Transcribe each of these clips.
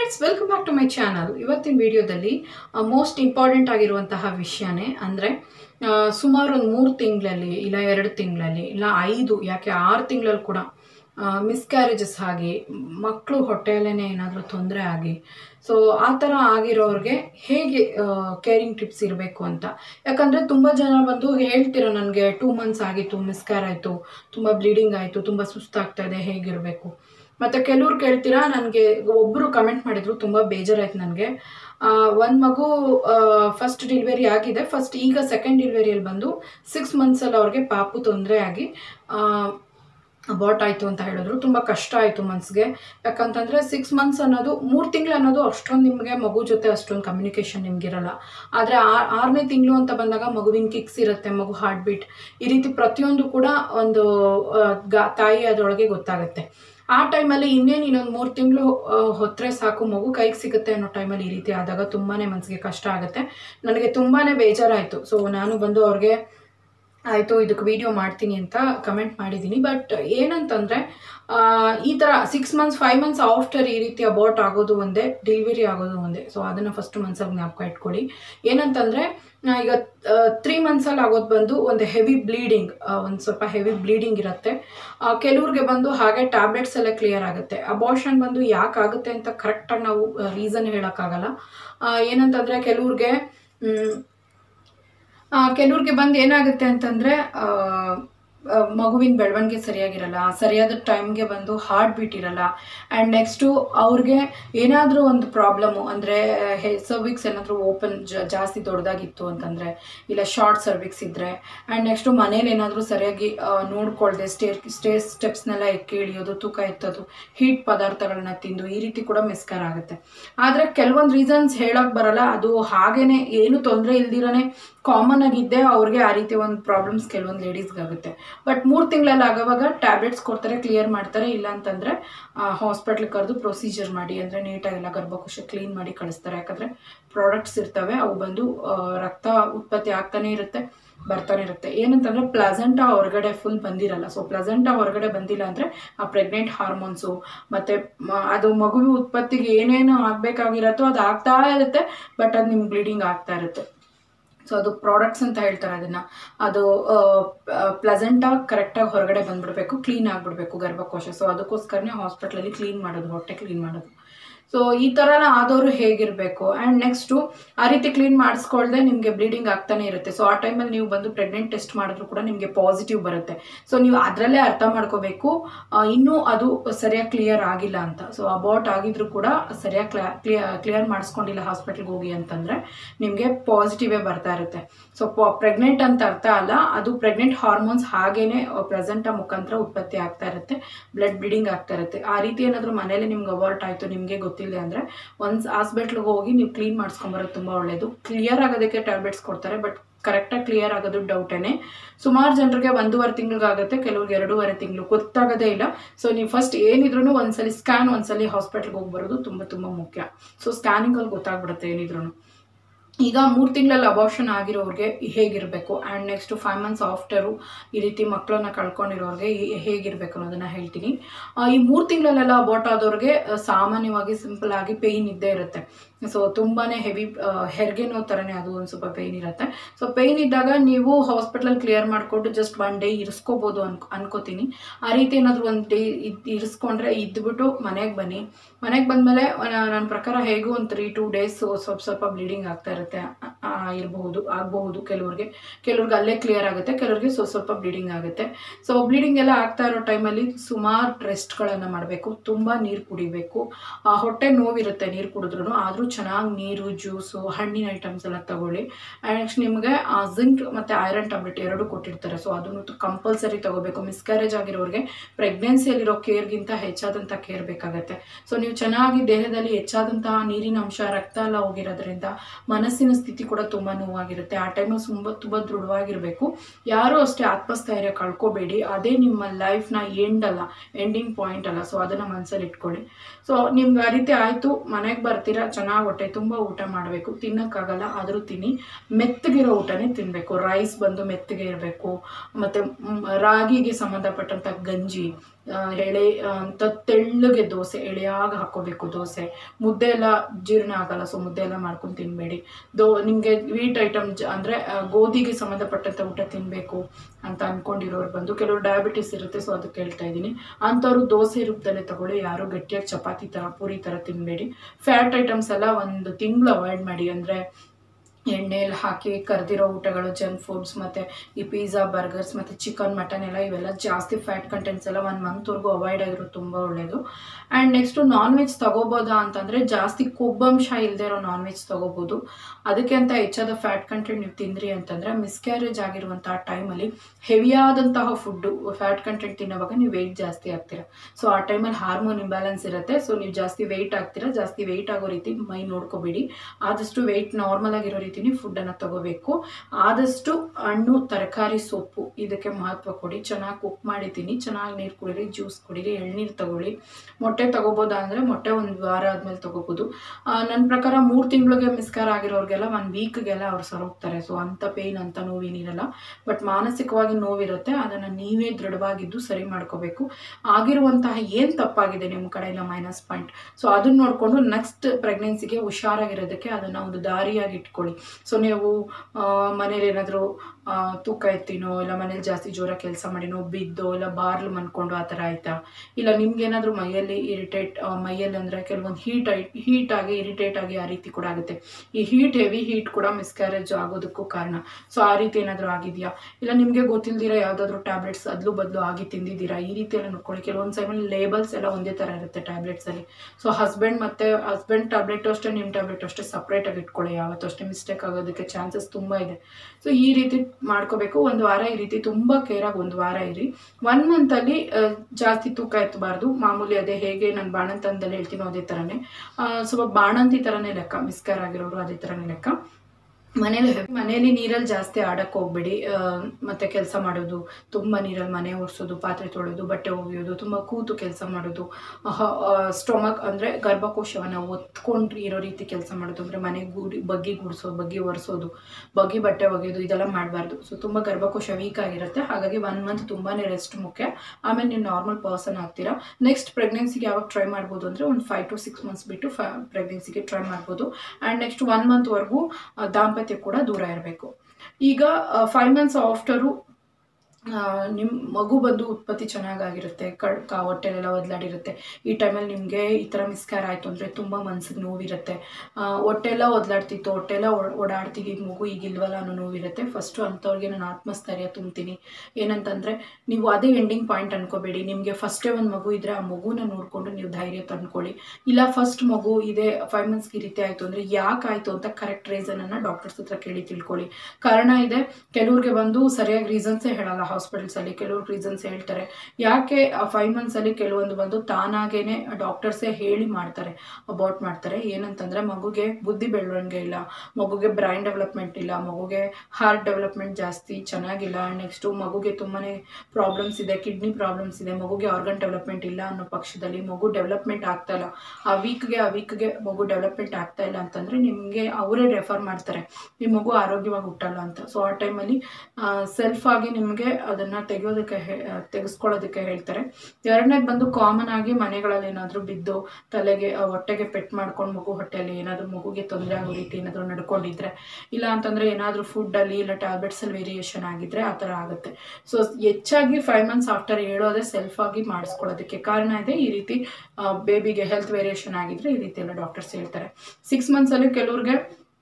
friends welcome back to my channel ಇವತ್ತಿನ ವಿಡಿಯೋದಲ್ಲಿ most important ಆಗಿರುವಂತಹ ವಿಷಯನೇ ಅಂದರೆ ಸುಮಾರು ಒಂದು ಮೂರು ತಿಂಗಳಲ್ಲಿ ಇಲ್ಲ ಎರಡು ತಿಂಗಳಲ್ಲಿ ಇಲ್ಲ ಐದು ಯಾಕೆ ಆರು ತಿಂಗಳಲ್ಲಿ ಕೂಡ ಮಿಸ್ಕ್ಯಾರೇಜಸ್ ಆಗಿ ಮಕ್ಕಳು ಹೊಟ್ಟೆಯಲ್ಲೇ ಏನಾದರೂ ತೊಂದರೆ ಆಗಿ ಸೊ ಆ ಥರ ಆಗಿರೋರಿಗೆ ಹೇಗೆ ಕೇರಿಂಗ್ ಟಿಪ್ಸ್ ಇರಬೇಕು ಅಂತ ಯಾಕಂದರೆ ತುಂಬ ಜನ ಬಂದು ಹೇಳ್ತೀರ ನನಗೆ ಟೂ ಮಂತ್ಸ್ ಆಗಿತ್ತು ಮಿಸ್ಕ್ಯಾರ್ ಆಯಿತು ತುಂಬ ಬ್ಲೀಡಿಂಗ್ ಆಯಿತು ತುಂಬ ಸುಸ್ತಾಗ್ತಾ ಇದೆ ಹೇಗಿರಬೇಕು ಮತ್ತು ಕೆಲವ್ರು ಕೇಳ್ತೀರಾ ನನಗೆ ಒಬ್ಬರು ಕಮೆಂಟ್ ಮಾಡಿದ್ರು ತುಂಬ ಬೇಜಾರಾಯ್ತು ನನಗೆ ಒಂದು ಮಗು ಫಸ್ಟ್ ಡೆಲಿವರಿ ಆಗಿದೆ ಫಸ್ಟ್ ಈಗ ಸೆಕೆಂಡ್ ಡೆಲಿವರಿಯಲ್ಲಿ ಬಂದು ಸಿಕ್ಸ್ ಮಂತ್ಸಲ್ಲಿ ಅವ್ರಿಗೆ ಪಾಪು ತೊಂದರೆ ಆಗಿ ಅಬಾರ್ಟ್ ಆಯಿತು ಅಂತ ಹೇಳಿದ್ರು ತುಂಬ ಕಷ್ಟ ಆಯಿತು ಮನ್ಸಿಗೆ ಯಾಕಂತಂದರೆ ಸಿಕ್ಸ್ ಮಂತ್ಸ್ ಅನ್ನೋದು ಮೂರು ತಿಂಗಳು ಅನ್ನೋದು ಅಷ್ಟೊಂದು ನಿಮಗೆ ಮಗು ಜೊತೆ ಅಷ್ಟೊಂದು ಕಮ್ಯುನಿಕೇಷನ್ ನಿಮಗಿರಲ್ಲ ಆದರೆ ಆರನೇ ತಿಂಗಳು ಅಂತ ಬಂದಾಗ ಮಗುವಿನ ಕಿಕ್ಸ್ ಇರುತ್ತೆ ಮಗು ಹಾರ್ಟ್ ಬೀಟ್ ಈ ರೀತಿ ಪ್ರತಿಯೊಂದು ಕೂಡ ಒಂದು ಗಾ ತಾಯಿ ಅದರೊಳಗೆ ಗೊತ್ತಾಗುತ್ತೆ ಆ ಟೈಮಲ್ಲಿ ಇನ್ನೇನು ಇನ್ನೊಂದು ಮೂರು ತಿಂಗಳು ಹೊತ್ತರೆ ಸಾಕು ಮಗು ಕೈಗೆ ಸಿಗುತ್ತೆ ಅನ್ನೋ ಟೈಮಲ್ಲಿ ಈ ರೀತಿ ಆದಾಗ ತುಂಬಾ ಮನಸ್ಸಿಗೆ ಕಷ್ಟ ಆಗುತ್ತೆ ನನಗೆ ತುಂಬಾ ಬೇಜಾರಾಯಿತು ಸೊ ನಾನು ಬಂದು ಅವ್ರಿಗೆ ಆಯಿತು ಇದಕ್ಕೆ ವಿಡಿಯೋ ಮಾಡ್ತೀನಿ ಅಂತ ಕಮೆಂಟ್ ಮಾಡಿದ್ದೀನಿ ಬಟ್ ಏನಂತಂದರೆ ಈ ಥರ six months five months after ಈ ರೀತಿ ಅಬೌಟ್ ಆಗೋದು ಒಂದೇ ಡೆಲಿವರಿ ಆಗೋದು ಒಂದೇ ಸೊ ಅದನ್ನು ಫಸ್ಟ್ ಮಂತ್ಸಲ್ಲಿ ಜ್ಞಾಪಕ ಇಟ್ಕೊಳ್ಳಿ ಏನಂತಂದರೆ ಈಗ ತ್ರೀ ಮಂತ್ಸಲ್ಲಿ ಆಗೋದು ಬಂದು ಒಂದು ಹೆವಿ ಬ್ಲೀಡಿಂಗ್ ಒಂದು ಸ್ವಲ್ಪ ಹೆವಿ ಬ್ಲೀಡಿಂಗ್ ಇರುತ್ತೆ ಕೆಲವ್ರಿಗೆ ಬಂದು ಹಾಗೆ ಟ್ಯಾಬ್ಲೆಟ್ಸ್ ಎಲ್ಲ ಕ್ಲಿಯರ್ ಆಗುತ್ತೆ ಅಬಾರ್ಷನ್ ಬಂದು ಯಾಕೆ ಆಗುತ್ತೆ ಅಂತ ಕರೆಕ್ಟಾಗಿ ನಾವು ರೀಸನ್ ಹೇಳೋಕ್ಕಾಗಲ್ಲ ಏನಂತಂದರೆ ಕೆಲವ್ರಿಗೆ ಕೆಲವ್ರಿಗೆ ಬಂದು ಏನಾಗುತ್ತೆ ಅಂತಂದರೆ ಮಗುವಿನ ಬೆಳವಣಿಗೆ ಸರಿಯಾಗಿರಲ್ಲ ಸರಿಯಾದ ಟೈಮ್ಗೆ ಬಂದು ಹಾರ್ಟ್ ಬೀಟ್ ಇರಲ್ಲ ಆ್ಯಂಡ್ ನೆಕ್ಸ್ಟು ಅವ್ರಿಗೆ ಏನಾದರೂ ಒಂದು ಪ್ರಾಬ್ಲಮ್ಮು ಅಂದರೆ ಹೆ ಸರ್ವಿಕ್ಸ್ ಏನಾದರೂ ಓಪನ್ ಜಾಸ್ತಿ ದೊಡ್ಡದಾಗಿತ್ತು ಅಂತಂದರೆ ಇಲ್ಲ ಶಾರ್ಟ್ ಸರ್ವಿಕ್ಸ್ ಇದ್ದರೆ ಆ್ಯಂಡ್ ನೆಕ್ಸ್ಟು ಮನೇಲಿ ಏನಾದರೂ ಸರಿಯಾಗಿ ನೋಡ್ಕೊಳ್ದೆ ಸ್ಟೇರ್ ಸ್ಟೇರ್ ಸ್ಟೆಪ್ಸ್ನೆಲ್ಲ ಎಕ್ಕಿ ಇಳಿಯೋದು ತೂಕ ಎತ್ತೋದು ಹೀಟ್ ಪದಾರ್ಥಗಳನ್ನ ತಿಂದು ಈ ರೀತಿ ಕೂಡ ಮಿಸ್ಕರ್ ಆಗುತ್ತೆ ಆದರೆ ಕೆಲವೊಂದು ರೀಸನ್ಸ್ ಹೇಳೋಕ್ಕೆ ಬರಲ್ಲ ಅದು ಹಾಗೇ ಏನು ತೊಂದರೆ ಇಲ್ದಿರನೇ ಕಾಮನ್ ಆಗಿದ್ದೆ ಅವ್ರಿಗೆ ಆ ರೀತಿ ಒಂದು ಪ್ರಾಬ್ಲಮ್ಸ್ ಕೆಲವೊಂದು ಲೇಡೀಸ್ಗಾಗುತ್ತೆ ಬಟ್ ಮೂರು ತಿಂಗಳಲ್ಲಿ ಆಗೋವಾಗ ಟ್ಯಾಬ್ಲೆಟ್ಸ್ ಕೊಡ್ತಾರೆ ಕ್ಲಿಯರ್ ಮಾಡ್ತಾರೆ ಇಲ್ಲ ಅಂತಂದರೆ ಹಾಸ್ಪಿಟ್ಲಿಗೆ ಕರೆದು ಪ್ರೊಸೀಜರ್ ಮಾಡಿ ಅಂದರೆ ನೀಟಾಗೆಲ್ಲ ಗರ್ಭಕೋಶ ಕ್ಲೀನ್ ಮಾಡಿ ಕಳಿಸ್ತಾರೆ ಯಾಕಂದರೆ ಪ್ರಾಡಕ್ಟ್ಸ್ ಇರ್ತವೆ ಅವು ಬಂದು ರಕ್ತ ಉತ್ಪತ್ತಿ ಆಗ್ತಾನೆ ಇರುತ್ತೆ ಬರ್ತಾನೆ ಇರುತ್ತೆ ಏನಂತಂದರೆ ಪ್ಲಸೆಂಟಾ ಹೊರಗಡೆ ಫುಲ್ ಬಂದಿರಲ್ಲ ಸೊ ಪ್ಲಸೆಂಟಾ ಹೊರಗಡೆ ಬಂದಿಲ್ಲ ಅಂದರೆ ಆ ಪ್ರೆಗ್ನೆಂಟ್ ಹಾರ್ಮೋನ್ಸು ಮತ್ತು ಅದು ಮಗುವಿ ಉತ್ಪತ್ತಿಗೆ ಏನೇನು ಆಗಬೇಕಾಗಿರತ್ತೋ ಅದು ಆಗ್ತಾ ಇರುತ್ತೆ ಬಟ್ ಅದು ನಿಮ್ಗೆ ಬ್ಲೀಡಿಂಗ್ ಆಗ್ತಾ ಇರುತ್ತೆ ಸೊ ಅದು ಪ್ರಾಡಕ್ಟ್ಸ್ ಅಂತ ಹೇಳ್ತಾರೆ ಅದನ್ನು ಅದು ಪ್ಲಸೆಂಟಾಗಿ ಕರೆಕ್ಟಾಗಿ ಹೊರಗಡೆ ಬಂದುಬಿಡ್ಬೇಕು ಕ್ಲೀನ್ ಆಗಿಬಿಡ್ಬೇಕು ಗರ್ಭಕೋಶ ಸೊ ಅದಕ್ಕೋಸ್ಕರನೇ ಹಾಸ್ಪಿಟ್ಲಲ್ಲಿ ಕ್ಲೀನ್ ಮಾಡೋದು ಹೊಟ್ಟೆ ಕ್ಲೀನ್ ಮಾಡೋದು ಸೊ ಈ ಥರ ಆದವರು ಹೇಗಿರಬೇಕು ಆ್ಯಂಡ್ ನೆಕ್ಸ್ಟು ಆ ರೀತಿ ಕ್ಲೀನ್ ಮಾಡಿಸ್ಕೊಳ್ದೆ ನಿಮಗೆ ಬ್ಲೀಡಿಂಗ್ ಆಗ್ತಾನೆ ಇರುತ್ತೆ ಸೊ ಆ ಟೈಮಲ್ಲಿ ನೀವು ಬಂದು ಪ್ರೆಗ್ನೆಂಟ್ ಟೆಸ್ಟ್ ಮಾಡಿದ್ರು ಕೂಡ ನಿಮಗೆ ಪಾಸಿಟಿವ್ ಬರುತ್ತೆ ಸೊ ನೀವು ಅದರಲ್ಲೇ ಅರ್ಥ ಮಾಡ್ಕೋಬೇಕು ಇನ್ನೂ ಅದು ಸರಿಯಾಗಿ ಕ್ಲಿಯರ್ ಆಗಿಲ್ಲ ಅಂತ ಸೊ ಅಬೌಟ್ ಆಗಿದ್ರು ಕೂಡ ಸರಿಯಾಗಿ ಕ್ಲಿಯರ್ ಕ್ಲಿಯರ್ ಕ್ಲಿಯರ್ ಮಾಡಿಸ್ಕೊಂಡಿಲ್ಲ ಹಾಸ್ಪಿಟ್ಲಿಗೆ ಹೋಗಿ ಅಂತಂದರೆ ನಿಮಗೆ ಪಾಸಿಟಿವೇ ಬರ್ತಾ ಇರುತ್ತೆ ಸೊ ಪ್ರೆಗ್ನೆಂಟ್ ಅಂತ ಅರ್ಥ ಅಲ್ಲ ಅದು ಪ್ರೆಗ್ನೆಂಟ್ ಹಾರ್ಮೋನ್ಸ್ ಹಾಗೇನೆ ಪ್ರೆಸೆಂಟ ಮುಖಾಂತರ ಉತ್ಪತ್ತಿ ಆಗ್ತಾ ಇರುತ್ತೆ ಬ್ಲಡ್ ಬ್ಲೀಡಿಂಗ್ ಆಗ್ತಾ ಇರುತ್ತೆ ಆ ರೀತಿ ಏನಾದರೂ ಮನೇಲಿ ನಿಮ್ಗೆ ಅಬಾರ್ಟ್ ಆಯಿತು ನಿಮಗೆ ಗೊತ್ತಿಲ್ಲ ಅಂದರೆ ಒಂದು ಹಾಸ್ಪಿಟ್ಲಿಗೆ ಹೋಗಿ ನೀವು ಕ್ಲೀನ್ ಮಾಡಿಸ್ಕೊಂಬರೋದು ತುಂಬ ಒಳ್ಳೆಯದು ಕ್ಲಿಯರ್ ಆಗೋದಕ್ಕೆ ಟ್ಯಾಬ್ಲೆಟ್ಸ್ ಕೊಡ್ತಾರೆ ಬಟ್ ಕರೆಕ್ಟಾಗಿ ಕ್ಲಿಯರ್ ಆಗೋದು ಡೌಟೇನೆ ಸುಮಾರು ಜನರಿಗೆ ಒಂದೂವರೆ ತಿಂಗಳಿಗಾಗುತ್ತೆ ಕೆಲವ್ರಿಗೆ ಎರಡೂವರೆ ತಿಂಗಳು ಗೊತ್ತಾಗೋದೇ ಇಲ್ಲ ಸೊ ನೀವು ಫಸ್ಟ್ ಏನಿದ್ರು ಒಂದ್ಸಲಿ ಸ್ಕ್ಯಾನ್ ಒಂದ್ಸಲಿ ಹಾಸ್ಪಿಟ್ಲಿಗೆ ಹೋಗಿ ಬರೋದು ತುಂಬ ತುಂಬ ಮುಖ್ಯ ಸೊ ಸ್ಕ್ಯಾನಿಂಗಲ್ಲಿ ಗೊತ್ತಾಗ್ಬಿಡುತ್ತೆ ಏನಿದ್ರು ಈಗ ಮೂರು ತಿಂಗಳಲ್ಲಿ ಅಬಾರ್ಷನ್ ಆಗಿರೋರಿಗೆ ಹೇಗಿರಬೇಕು and next five months after ಈ ರೀತಿ ಮಕ್ಕಳನ್ನ ಕಳ್ಕೊಂಡಿರೋರಿಗೆ ಹೇಗಿರಬೇಕು ಅನ್ನೋದನ್ನು ಹೇಳ್ತೀನಿ ಈ ಮೂರು ತಿಂಗಳಲ್ಲೆಲ್ಲ ಅಬಾರ್ಟ್ ಆದವ್ರಿಗೆ ಸಾಮಾನ್ಯವಾಗಿ ಸಿಂಪಲ್ ಆಗಿ ಪೇಯ್ನ್ ಇದ್ದೇ ಇರುತ್ತೆ ಸೊ ತುಂಬಾ ಹೆವಿ ಹೆರಿಗೆ ನೋವು ಥರನೇ ಅದು ಒಂದು ಸ್ವಲ್ಪ ಪೇಯ್ನ್ ಇರುತ್ತೆ ಸೊ ಪೇಯ್ನ್ ಇದ್ದಾಗ ನೀವು ಹಾಸ್ಪಿಟ್ಲಲ್ಲಿ ಕ್ಲಿಯರ್ ಮಾಡಿಕೊಂಡು ಜಸ್ಟ್ ಒನ್ ಡೇ ಇರಿಸ್ಕೋಬೋದು ಅನ್ಕೊ ಅನ್ಕೋತೀನಿ ಆ ರೀತಿ ಏನಾದರೂ ಒಂದು ಡೇ ಇದು ಇರಿಸ್ಕೊಂಡ್ರೆ ಇದ್ಬಿಟ್ಟು ಮನೆಗೆ ಬನ್ನಿ ಮನೆಗೆ ಬಂದಮೇಲೆ ನನ್ನ ಪ್ರಕಾರ ಹೇಗೂ ಒಂದು ತ್ರೀ ಟೂ ಡೇಸ್ ಸ್ವಲ್ಪ ಸ್ವಲ್ಪ ಬ್ಲೀಡಿಂಗ್ ಆಗ್ತಾ ಇರುತ್ತೆ ಇರಬಹುದು ಆಗಬಹುದು ಕೆಲವ್ರಿಗೆ ಕೆಲವ್ರಿಗೆ ಅಲ್ಲೇ ಕ್ಲಿಯರ್ ಆಗುತ್ತೆ ಕೆಲವ್ರಿಗೆ ಸ್ವಲ್ಪ ಸ್ವಲ್ಪ ಬ್ಲೀಡಿಂಗ್ ಆಗುತ್ತೆ ಸೊ ಬ್ಲೀಡಿಂಗ್ ಎಲ್ಲ ಆಗ್ತಾ ಇರೋ ಟೈಮಲ್ಲಿ ಸುಮಾರು ರೆಸ್ಟ್ಗಳನ್ನು ಮಾಡಬೇಕು ತುಂಬ ನೀರು ಕುಡಿಬೇಕು ಹೊಟ್ಟೆ ನೋವಿರುತ್ತೆ ನೀರು ಕುಡಿದ್ರೂ ಆದರೂ ಚೆನ್ನಾಗಿ ನೀರು ಜ್ಯೂಸು ಹಣ್ಣಿನ ಐಟಮ್ಸ್ ಎಲ್ಲ ತಗೊಳ್ಳಿ ಆ್ಯಂಡ್ ನೆಕ್ಸ್ಟ್ ನಿಮಗೆ ಜಿಂಕ್ ಮತ್ತು ಐರನ್ ಟ್ಯಾಬ್ಲೆಟ್ ಎರಡು ಕೊಟ್ಟಿರ್ತಾರೆ ಸೊ ಅದನ್ನು ಕಂಪಲ್ಸರಿ ತಗೋಬೇಕು ಮಿಸ್ಕ್ಯಾರೇಜ್ ಆಗಿರೋರಿಗೆ ಪ್ರೆಗ್ನೆನ್ಸಿಯಲ್ಲಿರೋ ಕೇರ್ಗಿಂತ ಹೆಚ್ಚಾದಂಥ ಕೇರ್ ಬೇಕಾಗುತ್ತೆ ಸೊ ನೀವು ಚೆನ್ನಾಗಿ ದೇಹದಲ್ಲಿ ಹೆಚ್ಚಾದಂತಹ ನೀರಿನ ಅಂಶ ರಕ್ತ ಎಲ್ಲ ಹೋಗಿರೋದ್ರಿಂದ ಮನಸ್ಸಿನ ಸ್ಥಿತಿ ಕೂಡ ತುಂಬ ನೋವಾಗಿರುತ್ತೆ ಆ ಟೈಮಲ್ಲಿ ತುಂಬ ತುಂಬ ದೃಢವಾಗಿರಬೇಕು ಯಾರೂ ಅಷ್ಟೇ ಆತ್ಮಸ್ಥೈರ್ಯ ಕಳ್ಕೊಬೇಡಿ ಅದೇ ನಿಮ್ಮ ಲೈಫ್ನ ಎಂಡ್ ಅಲ್ಲ ಎಂಡಿಂಗ್ ಪಾಯಿಂಟ್ ಅಲ್ಲ ಸೊ ಅದನ್ನು ಮನಸ್ಸಲ್ಲಿ ಇಟ್ಕೊಳ್ಳಿ ಸೊ ನಿಮ್ಗೆ ಆ ರೀತಿ ಆಯಿತು ಮನೆಗೆ ಬರ್ತೀರಾ ಚೆನ್ನಾಗಿ ಹೊಟ್ಟೆ ತುಂಬ ಊಟ ಮಾಡಬೇಕು ತಿನ್ನೋಕ್ಕಾಗಲ್ಲ ಆದರೂ ತಿನ್ನಿ ಮೆತ್ತಗಿರೋ ಊಟನೇ ತಿನ್ನಬೇಕು ರೈಸ್ ಬಂದು ಮೆತ್ತಗೆ ಇರಬೇಕು ಮತ್ತು ರಾಗಿಗೆ ಸಂಬಂಧಪಟ್ಟಂಥ ಗಂಜಿ ಆ, ಎಳೆ ಆ, ಅಂತ ತೆಳ್ಳಗೆ ದೋಸೆ ಎಳೆಯಾಗಿ ಹಾಕ್ಕೋಬೇಕು ದೋಸೆ ಮುದ್ದೆ ಎಲ್ಲ ಜೀರ್ಣ ಆಗಲ್ಲ ಸೊ ಮುದ್ದೆ ಎಲ್ಲ ಮಾಡ್ಕೊಂಡು ತಿನ್ನಬೇಡಿ ದೋ ನಿಮಗೆ ವೀಟ್ ಐಟಮ್ ಜ ಅಂದರೆ ಗೋಧಿಗೆ ಸಂಬಂಧಪಟ್ಟಂಥ ಊಟ ತಿನ್ನಬೇಕು ಅಂತ ಅಂದ್ಕೊಂಡಿರೋರು ಬಂದು ಕೆಲವರು ಡಯಾಬಿಟಿಸ್ ಇರುತ್ತೆ ಸೊ ಅದಕ್ಕೆ ಹೇಳ್ತಾ ಇದ್ದೀನಿ ಅಂಥವ್ರು ದೋಸೆ ರೂಪದಲ್ಲೇ ತಗೊಳ್ಳಿ ಯಾರು ಗಟ್ಟಿಯಾಗಿ ಚಪಾತಿ ಥರ ಪೂರಿ ಥರ ತಿನ್ನಬೇಡಿ ಫ್ಯಾಟ್ ಐಟಮ್ಸ್ ಎಲ್ಲ ಒಂದು ತಿಂಗಳು ಅವಾಯ್ಡ್ ಮಾಡಿ ಅಂದರೆ ಎಣ್ಣೆಯಲ್ಲಿ ಹಾಕಿ ಕರೆದಿರೋ ಊಟಗಳು ಜಂಕ್ ಫುಡ್ಸ್ ಮತ್ತು ಈ ಪಿಜ್ಜಾ ಬರ್ಗರ್ಸ್ ಮತ್ತು ಚಿಕನ್ ಮಟನ್ ಎಲ್ಲ ಇವೆಲ್ಲ ಜಾಸ್ತಿ ಫ್ಯಾಟ್ ಕಂಟೆಂಟ್ಸ್ ಎಲ್ಲ ಒನ್ ಮಂತ್ವರೆಗೂ ಅವಾಯ್ಡ್ ಆಗಿರೋದು ತುಂಬ ಒಳ್ಳೆಯದು ಆ್ಯಂಡ್ ನೆಕ್ಸ್ಟು ನಾನ್ ವೆಜ್ ತೊಗೋಬೋದಾ ಅಂತಂದರೆ ಜಾಸ್ತಿ ಕೊಬ್ಬಂಶ ಇಲ್ಲದೆ ಇರೋ ನಾನ್ ವೆಜ್ ತೊಗೋಬೋದು ಅದಕ್ಕೆ ಅಂತ ಹೆಚ್ಚಾದ ಫ್ಯಾಟ್ ಕಂಟೆಂಟ್ ನೀವು ತಿಂದ್ರಿ ಅಂತಂದರೆ ಮಿಸ್ಕ್ಯಾರೇಜ್ ಆಗಿರುವಂತಹ ಟೈಮಲ್ಲಿ ಹೆವಿಯಾದಂತಹ ಫುಡ್ಡು ಫ್ಯಾಟ್ ಕಂಟೆಂಟ್ ತಿನ್ನೋವಾಗ ನೀವು ವೆಯ್ಟ್ ಜಾಸ್ತಿ ಆಗ್ತೀರಾ ಸೊ ಆ ಟೈಮಲ್ಲಿ ಹಾರ್ಮೋನ್ ಇಂಬ್ಯಾಲೆನ್ಸ್ ಇರುತ್ತೆ ಸೊ ನೀವು ಜಾಸ್ತಿ ವೆಯ್ಟ್ ಆಗ್ತೀರಾ ಜಾಸ್ತಿ ವೆಯ್ಟ್ ಆಗೋ ರೀತಿ ಮೈ ನೋಡ್ಕೋಬೇಡಿ ಆದಷ್ಟು ವೆಯ್ಟ್ ನಾರ್ಮಲ್ ಆಗಿರೋ ರೀತಿನೇ ಫುಡ್ಡನ್ನು ತಗೋಬೇಕು ಆದಷ್ಟು ಹಣ್ಣು ತರಕಾರಿ ಸೊಪ್ಪು ಇದಕ್ಕೆ ಮಹತ್ವ ಕೊಡಿ ಚೆನ್ನಾಗಿ ಕುಕ್ ಮಾಡಿ ತಿನ್ನಿ ಚೆನ್ನಾಗಿ ನೀರು ಕುಡೀರಿ ಜ್ಯೂಸ್ ಕುಡೀರಿ ಎಳ್ನೀರು ತಗೊಳ್ಳಿ ಮೊಟ್ಟೆ ತಗೋಬೋದಾ ಅಂದರೆ ಮೊಟ್ಟೆ ಒಂದು ವಾರ ಆದಮೇಲೆ ತಗೋಬೋದು ನನ್ನ ಪ್ರಕಾರ ಮೂರು ತಿಂಗಳಿಗೆ ಮಿಸ್ಕಾರ ಆಗಿರೋರಿಗೆಲ್ಲ ಒಂದು ವೀಕ್ಗೆಲ್ಲ ಅವ್ರು ಸರೋಗ್ತಾರೆ ಸೊ ಅಂಥ ಪೇಯ್ನ್ ಅಂತ ನೋವೇನಿರಲ್ಲ ಬಟ್ ಮಾನಸಿಕವಾಗಿ ನೋವಿರುತ್ತೆ ಅದನ್ನು ನೀವೇ ದೃಢವಾಗಿದ್ದು ಸರಿ ಮಾಡ್ಕೋಬೇಕು ಆಗಿರುವಂತಹ ಏನು ತಪ್ಪಾಗಿದೆ ನಿಮ್ಮ ಕಡೆಯಿಂದ ಮೈನಸ್ ಪಾಯಿಂಟ್ ಸೊ ಅದನ್ನ ನೋಡಿಕೊಂಡು ನೆಕ್ಸ್ಟ್ ಪ್ರೆಗ್ನೆನ್ಸಿಗೆ ಹುಷಾರಾಗಿರೋದಕ್ಕೆ ಅದನ್ನು ಒಂದು ದಾರಿಯಾಗಿ ಇಟ್ಕೊಳ್ಳಿ ಸೊ ನೀವು ಆ, ಮನೇಲಿ ಏನಾದರೂ ತೂಕ ಎತ್ತಿನೋ ಇಲ್ಲ ಮನೇಲಿ ಜಾಸ್ತಿ ಜೋರ ಕೆಲಸ ಮಾಡಿನೋ ಬಿದ್ದೋ ಇಲ್ಲ ಬಾರ್ಲು ಮನ್ಕೊಂಡು ಆ ಥರ ಆಯಿತಾ ಇಲ್ಲ ನಿಮ್ಗೇನಾದರೂ ಮೈಯಲ್ಲಿ ಇರಿಟೇಟ್ ಮೈಯಲ್ಲಿ ಅಂದರೆ ಕೆಲವೊಂದು ಹೀಟ್ ಐ ಹೀಟ್ ಆಗಿ ಇರಿಟೇಟ್ ಆಗಿ ಆ ರೀತಿ ಕೂಡ ಆಗುತ್ತೆ ಈ ಹೀಟ್ ಹೆವಿ ಹೀಟ್ ಕೂಡ ಮಿಸ್ಕ್ಯಾರೇಜ್ ಆಗೋದಕ್ಕೂ ಕಾರಣ ಸೊ ಆ ರೀತಿ ಏನಾದರೂ ಆಗಿದೆಯಾ ಇಲ್ಲ ನಿಮಗೆ ಗೊತ್ತಿಲ್ದಿರ ಯಾವುದಾದ್ರೂ ಟ್ಯಾಬ್ಲೆಟ್ಸ್ ಅದ್ಲು ಬದಲು ಆಗಿ ತಿಂದಿದ್ದೀರಾ ಈ ರೀತಿ ಎಲ್ಲ ನೋಡ್ಕೊಳ್ಳಿ ಕೆಲವೊಂದು ಟೈಮಲ್ಲಿ ಲೇಬಲ್ಸ್ ಎಲ್ಲ ಒಂದೇ ಥರ ಇರುತ್ತೆ ಟ್ಯಾಬ್ಲೆಟ್ಸಲ್ಲಿ ಸೊ ಹಸ್ಬೆಂಡ್ ಮತ್ತು ಹಸ್ಬೆಂಡ್ ಟ್ಯಾಬ್ಲೆಟ್ ಅಷ್ಟೇ ನಿಮ್ಮ ಟ್ಯಾಬ್ಲೆಟ್ ಅಷ್ಟೇ ಸಪ್ರೇಟಾಗಿ ಇಟ್ಕೊಳ್ಳಿ ಯಾವತ್ತೂ ಅಷ್ಟೇ ಮಿಸ್ಟೇಕ್ ಆಗೋದಕ್ಕೆ ಚಾನ್ಸಸ್ ತುಂಬ ಇದೆ ಸೊ ಈ ರೀತಿ ಮಾಡ್ಕೋಬೇಕು ಒಂದು ವಾರ ಈ ರೀತಿ ತುಂಬ ಕೇರಾಗಿ ಒಂದು ವಾರ ಇರಿ ಒನ್ ಮಂತಲ್ಲಿ ಜಾಸ್ತಿ ತೂಕ ಎತ್ತಬಾರ್ದು ಮಾಮೂಲಿ ಅದೇ ಹೇಗೆ ನಾನು ಬಾಣಂತನದಲ್ಲಿ ಹೇಳ್ತೀನೋ ಅದೇ ಥರನೇ ಆ, ಸ್ವಲ್ಪ ಬಾಣಂತಿ ಥರನೇ ಲೆಕ್ಕ ಮಿಸ್ಕರ್ ಆಗಿರೋರು ಅದೇ ಥರನೇ ಲೆಕ್ಕ ಮನೇಲಿ ಮನೇಲಿ ನೀರಲ್ಲಿ ಜಾಸ್ತಿ ಆಡಕ್ಕೆ ಹೋಗ್ಬೇಡಿ ಆ, ಮತ್ತೆ ಕೆಲಸ ಮಾಡೋದು ತುಂಬ ನೀರಲ್ಲಿ ಮನೆ ಒರೆಸೋದು ಪಾತ್ರೆ ತೊಳೆಯೋದು ಬಟ್ಟೆ ಒಗೆಯೋದು ತುಂಬ ಕೂತು ಕೆಲಸ ಮಾಡೋದು ಸ್ಟೊಮಕ್ ಅಂದರೆ ಗರ್ಭಕೋಶವನ್ನು ಒತ್ಕೊಂಡು ಇರೋ ರೀತಿ ಕೆಲಸ ಮಾಡೋದು ಅಂದರೆ ಮನೆ ಗೂಡಿ ಬಗ್ಗಿ ಗುಡಿಸೋದು ಬಗ್ಗಿ ಒರೆಸೋದು ಬಗ್ಗಿ ಬಟ್ಟೆ ಒಗೆಯೋದು ಇದೆಲ್ಲ ಮಾಡಬಾರ್ದು ಸೊ ತುಂಬ ಗರ್ಭಕೋಶ ವೀಕ್ ಆಗಿರುತ್ತೆ ಹಾಗಾಗಿ ಒನ್ ಮಂತ್ ತುಂಬಾ ರೆಸ್ಟ್ ಮುಖ್ಯ ಆಮೇಲೆ ನೀವು ನಾರ್ಮಲ್ ಪರ್ಸನ್ ಆಗ್ತೀರಾ ನೆಕ್ಸ್ಟ್ ಪ್ರೆಗ್ನೆನ್ಸಿಗೆ ಯಾವಾಗ ಟ್ರೈ ಮಾಡ್ಬೋದು ಅಂದರೆ ಒಂದು ಫೈವ್ ಟು ಸಿಕ್ಸ್ ಮಂತ್ಸ್ ಬಿಟ್ಟು ಫ ಪ್ರೆಗ್ನೆನ್ಸಿಗೆ ಟ್ರೈ ಮಾಡ್ಬೋದು ಆ್ಯಂಡ್ ನೆಕ್ಸ್ಟ್ ಒನ್ ಮಂತ್ವರೆಗೂ ದಾಂಪತ್ಯ ಕೂಡ ದೂರ ಇರಬೇಕು ಈಗ ಫೈವ್ ಮಂತ್ಸ್ ಆಫ್ಟರು ನಿಮ್ಮ ಮಗು ಬಂದು ಉತ್ಪತ್ತಿ ಚೆನ್ನಾಗಾಗಿರುತ್ತೆ ಕಡ್ ಕಾ ಹೊಟ್ಟೆಲೆಲ್ಲ ಒದ್ಲಾಡಿರುತ್ತೆ ಈ ಟೈಮಲ್ಲಿ ನಿಮಗೆ ಈ ಥರ ಮಿಸ್ಕ್ಯಾರ್ ಆಯಿತು ಅಂದರೆ ತುಂಬ ಮನ್ಸಿಗೆ ನೋವಿರುತ್ತೆ ಆ, ಹೊಟ್ಟೆಲ್ಲ ಒದ್ಲಾಡ್ತಿತ್ತು ಹೊಟ್ಟೆಲ್ಲ ಓ- ಓಡಾಡ್ತಿದ್ದು ಈಗ ಮಗು ಈಗ ಇಲ್ವಲ್ಲ ಅನ್ನೋ ನೋವಿರುತ್ತೆ ಫಸ್ಟು ಅಂಥವ್ರಿಗೆ ನಾನು ಆತ್ಮಸ್ಥೈರ್ಯ ತುಂಬ್ತೀನಿ ಏನಂತಂದರೆ ನೀವು ಅದೇ ಎಂಡಿಂಗ್ ಪಾಯಿಂಟ್ ಅನ್ಕೋಬೇಡಿ ನಿಮಗೆ ಫಸ್ಟೇ ಒಂದು ಮಗು ಇದ್ದರೆ ಆ ಮಗುನ ನೋಡಿಕೊಂಡು ನೀವು ಧೈರ್ಯ ತಂದ್ಕೊಳ್ಳಿ ಇಲ್ಲ ಫಸ್ಟ್ ಮಗು ಇದೆ ಫೈವ್ ಮಂತ್ಸ್ಗೆ ಈ ರೀತಿ ಆಯಿತು ಅಂದರೆ ಯಾಕೆ ಆಯಿತು ಅಂತ ಕರೆಕ್ಟ್ ರೀಸನನ್ನು ಡಾಕ್ಟರ್ಸ್ ಹತ್ರ ಕೇಳಿ ತಿಳ್ಕೊಳ್ಳಿ ಕಾರಣ ಇದೆ ಕೆಲವ್ರಿಗೆ ಬಂದು ಸರಿಯಾಗಿ ರೀಸನ್ಸೇ ಹೇಳಲ್ಲ ಹಾಸ್ಪಿಟಲ್ಸಲ್ಲಿ ಕೆಲವ್ರು ರೀಸನ್ಸ್ ಹೇಳ್ತಾರೆ ಯಾಕೆ ಆ ಫೈವ್ ಮಂತ್ಸಲ್ಲಿ ಕೆಲವೊಂದು ಬಂದು ತಾನಾಗೇನೆ ಡಾಕ್ಟರ್ಸೇ ಹೇಳಿ ಮಾಡ್ತಾರೆ ಅಬೌಟ್ ಮಾಡ್ತಾರೆ ಏನಂತಂದರೆ ಮಗುಗೆ ಬುದ್ಧಿ ಬೆಳವಣಿಗೆ ಇಲ್ಲ ಮಗುಗೆ ಬ್ರೈನ್ ಡೆವಲಪ್ಮೆಂಟ್ ಇಲ್ಲ ಮಗುಗೆ ಹಾರ್ಟ್ ಡೆವಲಪ್ಮೆಂಟ್ ಜಾಸ್ತಿ ಚೆನ್ನಾಗಿಲ್ಲ ನೆಕ್ಸ್ಟು ಮಗುಗೆ ತುಂಬಾ ಪ್ರಾಬ್ಲಮ್ಸ್ ಇದೆ ಕಿಡ್ನಿ ಪ್ರಾಬ್ಲಮ್ಸ್ ಇದೆ ಮಗುಗೆ ಆರ್ಗನ್ ಡೆವಲಪ್ಮೆಂಟ್ ಇಲ್ಲ ಅನ್ನೋ ಪಕ್ಷದಲ್ಲಿ ಮಗು ಡೆವಲಪ್ಮೆಂಟ್ ಆಗ್ತಾ ಇಲ್ಲ ಆ ವೀಕ್ಗೆ ಆ ವೀಕ್ಗೆ ಮಗು ಡೆವಲಪ್ಮೆಂಟ್ ಆಗ್ತಾ ಇಲ್ಲ ಅಂತಂದರೆ ನಿಮಗೆ ಅವರೇ ರೆಫರ್ ಮಾಡ್ತಾರೆ ನಿಮ್ಮ ಮಗು ಆರೋಗ್ಯವಾಗಿ ಹುಟ್ಟಲ್ಲ ಅಂತ ಸೊ ಆ ಟೈಮಲ್ಲಿ ಸೆಲ್ಫ್ ಆಗಿ ನಿಮಗೆ ಅದನ್ನು ತೆಗೆಯೋದಕ್ಕೆ ಹೇ ತೆಗೆಸ್ಕೊಳ್ಳೋದಕ್ಕೆ ಹೇಳ್ತಾರೆ ಎರಡನೇದು ಬಂದು ಕಾಮನ್ ಆಗಿ ಮನೆಗಳಲ್ಲಿ ಏನಾದರೂ ಬಿದ್ದು ತಲೆಗೆ ಆ, ಹೊಟ್ಟೆಗೆ ಪೆಟ್ಟು ಮಾಡ್ಕೊಂಡು ಮಗು ಹೊಟ್ಟೆಯಲ್ಲಿ ಏನಾದರೂ ಮಗುಗೆ ತೊಂದರೆ ಆಗೋ ರೀತಿ ಏನಾದರೂ ನಡ್ಕೊಂಡಿದ್ರೆ ಇಲ್ಲ ಅಂತಂದರೆ ಏನಾದರೂ ಫುಡ್ಡಲ್ಲಿ ಇಲ್ಲ ಟ್ಯಾಬ್ಲೆಟ್ಸಲ್ಲಿ ವೇರಿಯೇಷನ್ ಆಗಿದ್ರೆ ಆ ಥರ ಆಗುತ್ತೆ ಸೊ ಹೆಚ್ಚಾಗಿ ಫೈವ್ ಮಂತ್ಸ್ ಆಫ್ಟರ್ ಹೇಳೋದೇ ಸೆಲ್ಫ್ ಆಗಿ ಮಾಡಿಸ್ಕೊಳ್ಳೋದಕ್ಕೆ ಕಾರಣ ಇದೆ ಈ ರೀತಿ ಬೇಬಿಗೆ ಹೆಲ್ತ್ ವೇರಿಯೇಷನ್ ಆಗಿದ್ರೆ ಈ ರೀತಿ ಎಲ್ಲ ಡಾಕ್ಟರ್ಸ್ ಹೇಳ್ತಾರೆ ಸಿಕ್ಸ್ ಮಂತ್ಸಲ್ಲಿ ಕೆಲವ್ರಿಗೆ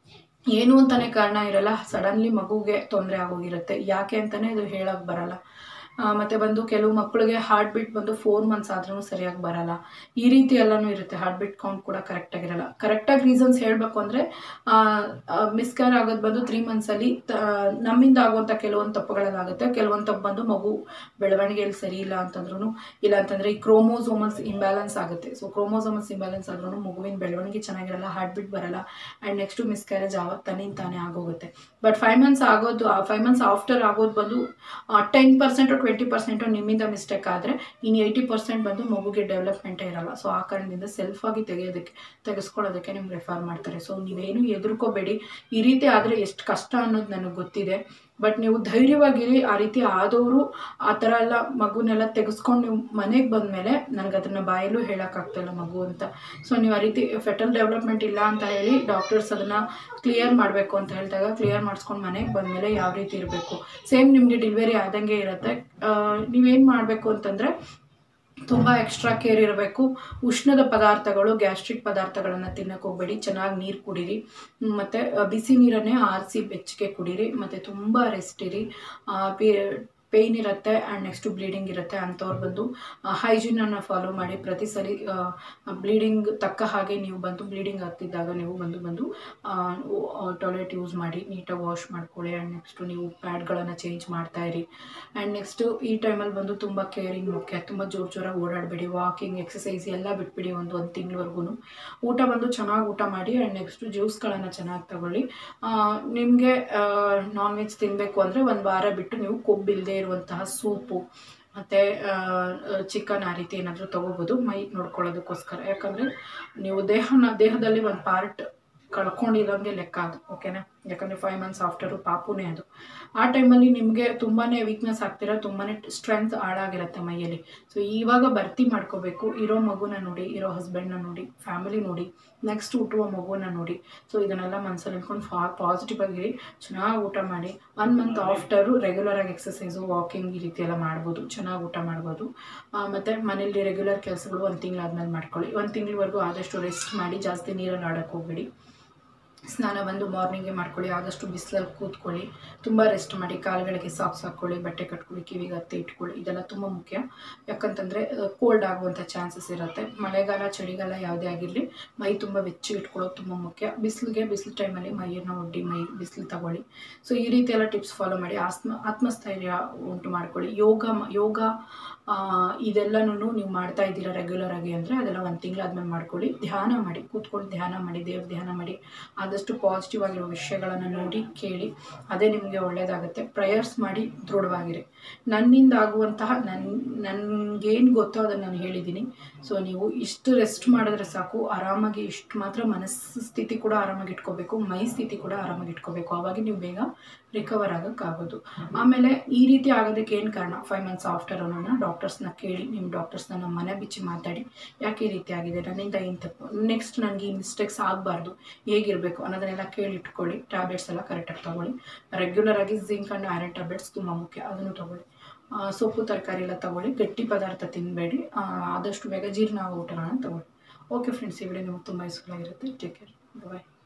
ಏನು ಅಂತಾನೆ ಕಾರಣ ಇರಲ್ಲ ಸಡನ್ಲಿ ಮಗುಗೆ ತೊಂದರೆ ಆಗೋಗಿರುತ್ತೆ ಯಾಕೆ ಅಂತಾನೆ ಇದು ಹೇಳಕ್ ಬರಲ್ಲ ಆ, ಮತ್ತೆ ಬಂದು ಕೆಲವು ಮಕ್ಕಳಿಗೆ ಹಾರ್ಟ್ ಬೀಟ್ ಬಂದು ಫೋರ್ ಮಂತ್ಸ್ ಆದ್ರೂ ಸರಿಯಾಗಿ ಬರಲ್ಲ ಈ ರೀತಿ ಎಲ್ಲನೂ ಇರುತ್ತೆ ಹಾರ್ಟ್ ಬೀಟ್ ಕೌಂಟ್ ಕೂಡ ಕರೆಕ್ಟಾಗಿರಲ್ಲ ಕರೆಕ್ಟಾಗಿ ರೀಸನ್ಸ್ ಹೇಳಬೇಕು ಅಂದರೆ ಮಿಸ್ಕ್ಯಾರ್ ಆಗೋದು ಬಂದು ತ್ರೀ ಮಂತ್ಸಲ್ಲಿ ನಮ್ಮಿಂದ ಆಗುವಂಥ ಕೆಲವೊಂದು ತಪ್ಪುಗಳಲ್ಲಾಗುತ್ತೆ ಕೆಲವೊಂದು ತಪ್ಪು ಬಂದು ಮಗು ಬೆಳವಣಿಗೆಯಲ್ಲಿ ಸರಿ ಇಲ್ಲ ಅಂತಂದ್ರೂ ಇಲ್ಲ ಅಂತಂದರೆ ಈ ಕ್ರೋಮೋಸೋಮಲ್ಸ್ ಇಂಬ್ಯಾಲೆನ್ಸ್ ಆಗುತ್ತೆ ಸೊ ಕ್ರೋಮೋಸೋಮಲ್ಸ್ ಇಂಬ್ಯಾಲೆನ್ಸ್ ಆದ್ರೂ ಮಗುವಿನ ಬೆಳವಣಿಗೆ ಚೆನ್ನಾಗಿರಲ್ಲ ಹಾರ್ಟ್ ಬೀಟ್ ಬರಲ್ಲ ಆ್ಯಂಡ್ ನೆಕ್ಸ್ಟು ಮಿಸ್ಕ್ಯಾರೇಜ್ ಆವಾಗ ತನ್ನಿಂದ ತಾನೇ ಆಗೋಗುತ್ತೆ ಬಟ್ ಫೈವ್ ಮಂತ್ಸ್ ಆಗೋದು ಫೈವ್ ಮಂತ್ಸ್ ಆಫ್ಟರ್ ಆಗೋದು ಬಂದು ಟೆನ್ ಪರ್ಸೆಂಟು ಟ್ವೆಂಟಿ ಪರ್ಸೆಂಟು ನಿಮ್ಮಿಂದ ಮಿಸ್ಟೇಕ್ ಆದರೆ ಇನ್ನು ಏಯ್ಟಿ ಪರ್ಸೆಂಟ್ ಬಂದು ಮಗುಗೆ ಡೆವಲಪ್ಮೆಂಟೇ ಇರಲ್ಲ ಸೊ ಆ ಕಾರಣದಿಂದ ಸೆಲ್ಫ್ ಆಗಿ ತೆಗೆಯೋದಕ್ಕೆ ತೆಗೆಸ್ಕೊಳ್ಳೋದಕ್ಕೆ ನಿಮ್ಗೆ ರೆಫರ್ ಮಾಡ್ತಾರೆ ಸೊ ನೀವೇನು ಹೆದರ್ಕೋಬೇಡಿ ಈ ರೀತಿ ಆದರೆ ಎಷ್ಟು ಕಷ್ಟ ಅನ್ನೋದು ನನಗೆ ಗೊತ್ತಿದೆ ಬಟ್ ನೀವು ಧೈರ್ಯವಾಗಿರಿ ಆ ರೀತಿ ಆದವರು ಆ ಥರ ಎಲ್ಲ ಮಗುನೆಲ್ಲ ತೆಗೆಸ್ಕೊಂಡು ನೀವು ಮನೆಗೆ ಬಂದಮೇಲೆ ನನಗೆ ಅದನ್ನು ಬಾಯಲ್ಲೂ ಹೇಳೋಕ್ಕಾಗ್ತಾಯಿಲ್ಲ ಮಗು ಅಂತ ಸೊ ನೀವು ಆ ರೀತಿ ಫೆಟಲ್ ಡೆವಲಪ್ಮೆಂಟ್ ಇಲ್ಲ ಅಂತ ಹೇಳಿ ಡಾಕ್ಟರ್ಸ್ ಅದನ್ನು ಕ್ಲಿಯರ್ ಮಾಡಬೇಕು ಅಂತ ಹೇಳಿದಾಗ ಕ್ಲಿಯರ್ ಮಾಡಿಸ್ಕೊಂಡು ಮನೆಗೆ ಬಂದಮೇಲೆ ಯಾವ ರೀತಿ ಇರಬೇಕು ಸೇಮ್ ನಿಮಗೆ ಡೆಲಿವರಿ ಆದಂಗೆ ಇರುತ್ತೆ ನೀವೇನು ಮಾಡಬೇಕು ಅಂತಂದರೆ ತುಂಬ ಎಕ್ಸ್ಟ್ರಾ ಕೇರ್ ಇರಬೇಕು ಉಷ್ಣದ ಪದಾರ್ಥಗಳು ಗ್ಯಾಸ್ಟ್ರಿಕ್ ಪದಾರ್ಥಗಳನ್ನು ತಿನ್ನಕ್ಕೆ ಹೋಗಬೇಡಿ ಚೆನ್ನಾಗಿ ನೀರು ಕುಡೀರಿ ಮತ್ತು ಬಿಸಿ ನೀರನ್ನೇ ಆರಿಸಿ ಬೆಚ್ಚಗೆ ಕುಡೀರಿ ಮತ್ತು ತುಂಬ ರೆಸ್ಟ್ ಇರಿ ಪೇಯ್ನ್ ಇರುತ್ತೆ ಆ್ಯಂಡ್ ನೆಕ್ಸ್ಟು ಬ್ಲೀಡಿಂಗ್ ಇರುತ್ತೆ ಅಂಥವ್ರು ಬಂದು ಹೈಜೀನನ್ನು ಫಾಲೋ ಮಾಡಿ ಪ್ರತಿ ಸರಿ ಬ್ಲೀಡಿಂಗ್ ತಕ್ಕ ಹಾಗೆ ನೀವು ಬಂದು ಬ್ಲೀಡಿಂಗ್ ಆಗ್ತಿದ್ದಾಗ ನೀವು ಬಂದು ಬಂದು ಟಾಯ್ಲೆಟ್ ಯೂಸ್ ಮಾಡಿ ನೀಟಾಗಿ ವಾಶ್ ಮಾಡ್ಕೊಳ್ಳಿ ಆ್ಯಂಡ್ ನೆಕ್ಸ್ಟು ನೀವು ಪ್ಯಾಡ್ಗಳನ್ನು ಚೇಂಜ್ ಮಾಡ್ತಾ ಇರಿ ಆ್ಯಂಡ್ ನೆಕ್ಸ್ಟು ಈ ಟೈಮಲ್ಲಿ ಬಂದು ತುಂಬ ಕೇರಿಂಗ್ ಮುಖ್ಯ ತುಂಬ ಜೋರು ಜೋರಾಗಿ ಓಡಾಡಬೇಡಿ ವಾಕಿಂಗ್ ಎಕ್ಸಸೈಸ್ ಎಲ್ಲ ಬಿಟ್ಬಿಡಿ ಒಂದು ಒಂದು ತಿಂಗಳವರೆಗೂ ಊಟ ಬಂದು ಚೆನ್ನಾಗಿ ಊಟ ಮಾಡಿ ಆ್ಯಂಡ್ ನೆಕ್ಸ್ಟು ಜ್ಯೂಸ್ಗಳನ್ನು ಚೆನ್ನಾಗಿ ತಗೊಳ್ಳಿ ನಿಮಗೆ ನಾನ್ ವೆಜ್ ತಿನ್ನಬೇಕು ಅಂದರೆ ಒಂದು ವಾರ ಬಿಟ್ಟು ನೀವು ಕೊಬ್ಬಿಲ್ಲದೆ ಇರುವಂತಹ ಸೂಪು ಮತ್ತು ಚಿಕನ್ ಆ ರೀತಿ ಏನಾದರೂ ತೊಗೋಬೋದು ಮೈ ನೋಡ್ಕೊಳ್ಳೋದಕ್ಕೋಸ್ಕರ ಯಾಕಂದರೆ ನೀವು ದೇಹನ ದೇಹದಲ್ಲಿ ಒಂದು ಪಾರ್ಟ್ ಕಳ್ಕೊಂಡಿರೋಂಗೆ ಲೆಕ್ಕ ಅದು ಓಕೆನಾ ಯಾಕಂದರೆ ಫೈವ್ ಮಂತ್ಸ್ ಆಫ್ಟರು ಪಾಪುನೇ ಅದು ಆ ಟೈಮಲ್ಲಿ ನಿಮಗೆ ತುಂಬಾ ವೀಕ್ನೆಸ್ ಆಗ್ತಿರೋ ತುಂಬಾ ಸ್ಟ್ರೆಂತ್ ಹಾಳಾಗಿರುತ್ತೆ ಮೈಯಲ್ಲಿ ಸೊ ಇವಾಗ ಭರ್ತಿ ಮಾಡ್ಕೋಬೇಕು ಇರೋ ಮಗುನ ನೋಡಿ ಇರೋ ಹಸ್ಬೆಂಡ್ನ ನೋಡಿ ಫ್ಯಾಮಿಲಿ ನೋಡಿ ನೆಕ್ಸ್ಟ್ ಹುಟ್ಟುವ ಮಗುನ ನೋಡಿ ಸೊ ಇದನ್ನೆಲ್ಲ ಮನಸ್ಸಲ್ಲಿ ಇಟ್ಕೊಂಡು ಫಾ ಪಾಸಿಟಿವ್ ಆಗಿರಿ ಚೆನ್ನಾಗಿ ಊಟ ಮಾಡಿ ಒನ್ ಮಂತ್ ಆಫ್ಟರು ರೆಗ್ಯುಲರಾಗಿ ಎಕ್ಸಸೈಸು ವಾಕಿಂಗ್ ಈ ರೀತಿ ಎಲ್ಲ ಮಾಡ್ಬೋದು ಚೆನ್ನಾಗಿ ಊಟ ಮಾಡ್ಬೋದು ಮತ್ತು ಮನೇಲಿ ರೆಗ್ಯುಲರ್ ಕೆಲಸಗಳು ಒಂದು ತಿಂಗಳಾದ್ಮೇಲೆ ಮಾಡ್ಕೊಳ್ಳಿ ಒಂದು ತಿಂಗಳವರೆಗೂ ಆದಷ್ಟು ರೆಸ್ಟ್ ಮಾಡಿ ಜಾಸ್ತಿ ನೀರಲ್ಲಿ ಆಡೋಕ್ಕೆ ಹೋಗ್ಬೇಡಿ ಸ್ನಾನ ಬಂದು ಮಾರ್ನಿಂಗೇ ಮಾಡ್ಕೊಳ್ಳಿ ಆದಷ್ಟು ಬಿಸಿಲಲ್ಲಿ ಕೂತ್ಕೊಳ್ಳಿ ತುಂಬ ರೆಸ್ಟ್ ಮಾಡಿ ಕಾಲುಗಳಿಗೆ ಸಾಕ್ಸ್ ಹಾಕ್ಕೊಳ್ಳಿ ಬಟ್ಟೆ ಕಟ್ಕೊಳ್ಳಿ ಕಿವಿಗೆ ಹತ್ತಿ ಇಟ್ಕೊಳ್ಳಿ ಇದೆಲ್ಲ ತುಂಬ ಮುಖ್ಯ ಯಾಕಂತಂದರೆ ಕೋಲ್ಡ್ ಆಗುವಂಥ ಚಾನ್ಸಸ್ ಇರುತ್ತೆ ಮಳೆಗಾಲ ಚಳಿಗಾಲ ಯಾವುದೇ ಆಗಿರಲಿ ಮೈ ತುಂಬ ಬೆಚ್ಚಗೆ ಇಟ್ಕೊಳ್ಳೋದು ತುಂಬ ಮುಖ್ಯ ಬಿಸಿಲಿಗೆ ಬಿಸಿಲು ಟೈಮಲ್ಲಿ ಮೈಯನ್ನು ಒಡ್ಡಿ ಮೈ ಬಿಸಿಲು ತಗೊಳ್ಳಿ ಸೊ ಈ ರೀತಿ ಎಲ್ಲ ಟಿಪ್ಸ್ ಫಾಲೋ ಮಾಡಿ ಆತ್ಮ ಆತ್ಮಸ್ಥೈರ್ಯ ಉಂಟು ಮಾಡ್ಕೊಳ್ಳಿ ಯೋಗ ಮ- ಯೋಗ ಇದೆಲ್ಲನೂ ನೀವು ಮಾಡ್ತಾ ಇದ್ದೀರಾ ರೆಗ್ಯುಲರ್ ಆಗಿ ಅಂದರೆ ಅದೆಲ್ಲ ಒಂದು ತಿಂಗಳಾದ್ಮೇಲೆ ಮಾಡ್ಕೊಳ್ಳಿ ಧ್ಯಾನ ಮಾಡಿ ಕೂತ್ಕೊಂಡು ಧ್ಯಾನ ಮಾಡಿ ದೇವ್ರ ಧ್ಯಾನ ಮಾಡಿ ಆದಷ್ಟು ಪಾಸಿಟಿವ್ ಆಗಿರೋ ವಿಷಯಗಳನ್ನು ನೋಡಿ ಕೇಳಿ ಅದೇ ನಿಮಗೆ ಒಳ್ಳೆಯದಾಗುತ್ತೆ ಪ್ರೇಯರ್ಸ್ ಮಾಡಿ ದೃಢವಾಗಿರಿ ನನ್ನಿಂದ ಆಗುವಂತಹ ನನ್ನ ನನಗೇನು ಗೊತ್ತೋ ಅದನ್ನು ನಾನು ಹೇಳಿದ್ದೀನಿ ಸೊ ನೀವು ಇಷ್ಟು ರೆಸ್ಟ್ ಮಾಡಿದ್ರೆ ಸಾಕು ಆರಾಮಾಗಿ ಇಷ್ಟು ಮಾತ್ರ ಮನಸ್ಸು ಸ್ಥಿತಿ ಕೂಡ ಆರಾಮಾಗಿ ಇಟ್ಕೋಬೇಕು ಮೈ ಸ್ಥಿತಿ ಕೂಡ ಆರಾಮಾಗಿ ಇಟ್ಕೋಬೇಕು ಆವಾಗ ನೀವು ಬೇಗ ರಿಕವರ್ ಆಗೋಕ್ಕಾಗೋದು ಆಮೇಲೆ ಈ ರೀತಿ ಆಗೋದಕ್ಕೆ ಏನು ಕಾರಣ ಫೈವ್ ಮಂತ್ಸ್ ಆಫ್ಟರ್ ಅನ್ನೋಣ ಡಾಕ್ಟರ್ಸ್ನ ಕೇಳಿ ನಿಮ್ಮ ಡಾಕ್ಟರ್ಸ್ನ ನಮ್ಮ ಮನೆ ಬಿಚ್ಚಿ ಮಾತಾಡಿ ಯಾಕೆ ಈ ರೀತಿ ಆಗಿದೆ ನನ್ನಿಂದ ಏನು ತಪ್ಪು ನೆಕ್ಸ್ಟ್ ನನಗೆ ಈ ಮಿಸ್ಟೇಕ್ಸ್ ಆಗಬಾರ್ದು ಹೇಗಿರಬೇಕು ಅನ್ನೋದನ್ನೆಲ್ಲ ಕೇಳಿ ಇಟ್ಕೊಳ್ಳಿ ಟ್ಯಾಬ್ಲೆಟ್ಸ್ ಎಲ್ಲ ಕರೆಕ್ಟಾಗಿ ತೊಗೊಳ್ಳಿ ರೆಗ್ಯುಲರ್ ಆಗಿ ಜಿಂಕ್ ಆ್ಯಂಡ್ ಐರನ್ ಟ್ಯಾಬ್ಲೆಟ್ಸ್ ತುಂಬ ಮುಖ್ಯ ಅದನ್ನು ತೊಗೊಳ್ಳಿ ಆ, ಸೊಪ್ಪು ತರಕಾರಿ ಎಲ್ಲ ತೊಗೊಳ್ಳಿ ಗಟ್ಟಿ ಪದಾರ್ಥ ತಿನ್ನಬೇಡಿ ಆದಷ್ಟು ಬೇಗ ಜೀರ್ಣ ಆಗೋ ಊಟಗಳನ್ನ ತೊಗೊಳ್ಳಿ ಓಕೆ ಫ್ರೆಂಡ್ಸ್ ಈ ವಿಡಿಯೋ ನಿಮಗೆ ತುಂಬ ಯೂಸ್ಫುಲ್ ಆಗಿರುತ್ತೆ ಟೇಕ್ ಕೇರ್ ಬಾಯ್